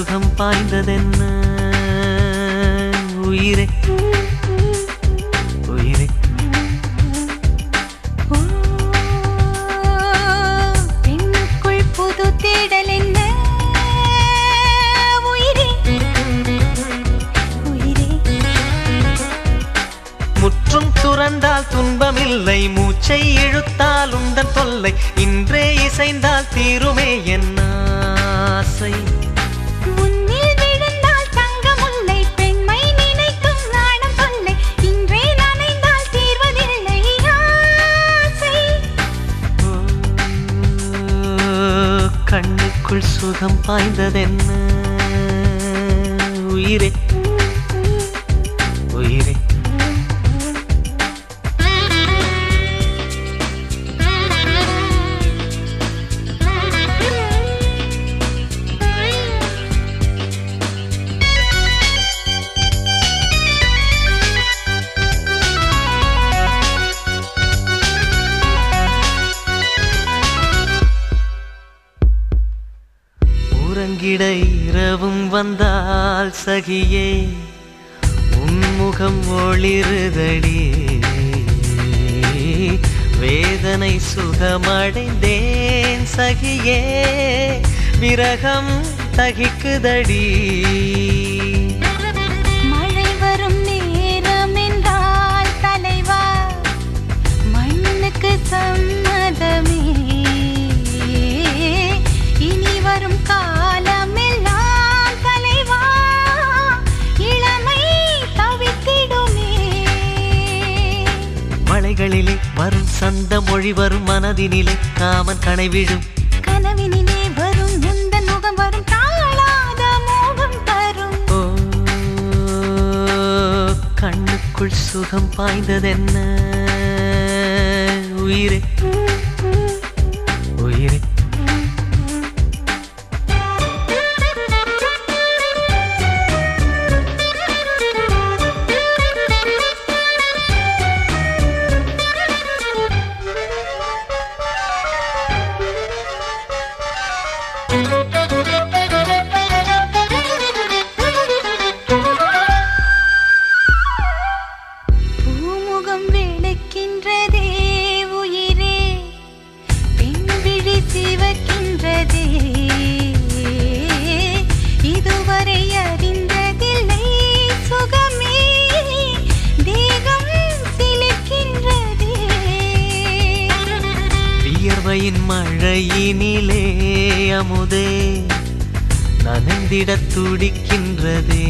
சுகம் பாய்ந்ததென்ன உயிரே உயிரே ஓ, பெண்ணுக்குள் புது தேடல் என்ன உயிரே உயிரே முற்றும் துறந்தால் துன்பமில்லை மூச்சை இழுத்தால் உந்தன் தொல்லை இன்றே இசைந்தால் தீருமே என் ஆசை முன்னில் விழுந்தால் தங்கமுல்லை பெண்மை நினைக்கும் நாணம் தொல்லை இன்றே நனைந்தால் தீர்வதில்லை ஆசை ஓ, கண்ணுக்குள் சுகம் பாய்ந்ததென்ன உயிரே உயிரே உறங்கிட இரவும் வந்தால் சகியே உன்முகம் ஒளிருதடி வேதனை சுகமடைந்தேன் சகியே விரகம் தகிக்குதடி மழை வரும் நேரம் என்றால் தலைவா மண்ணுக்கு சம்மதமே இனி வரும் காலமெல்லாம் தலைவா இளமை தவித்திடுமே மலைகளிலே வரும் சந்த மொழி வரும் மனதினிலே காமன் கனை விழும் கனவினிலே வரும் முந்தன் முகம் வரும் தாழாத மோகம் தரும் ஓ கண்ணுக்குள் சுகம் பாய்ந்ததென்ன உயிரே உயிரே பூமுகம் வெளுக்கின்றதே உயிரே பெண் விழி சிவக்கின்றதே இதுவரை அறிந்ததில்லை சுகமே தேகம் சிலிர்க்கின்றதே வியர்வையின் மழையினிலே அமுதே நனைந்திடத் துடிக்கின்றதே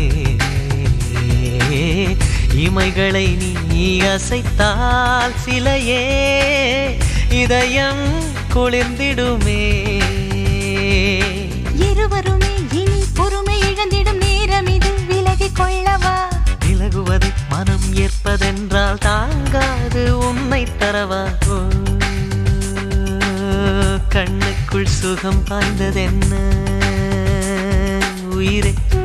இமைகளை நீ அசைத்தால் சிலையே இதயம் குளிர்ந்திடுமே இருவருமே இனி பொறுமை இழந்திடும் நேரம் இது விலகிக் கொள்ளவா விலகுவதை மனம் ஏற்பதென்றால் தாங்காது உன்னை தரவா ஓ, கண்ணுக்குள் சுகம் பாய்ந்ததென்ன உயிரே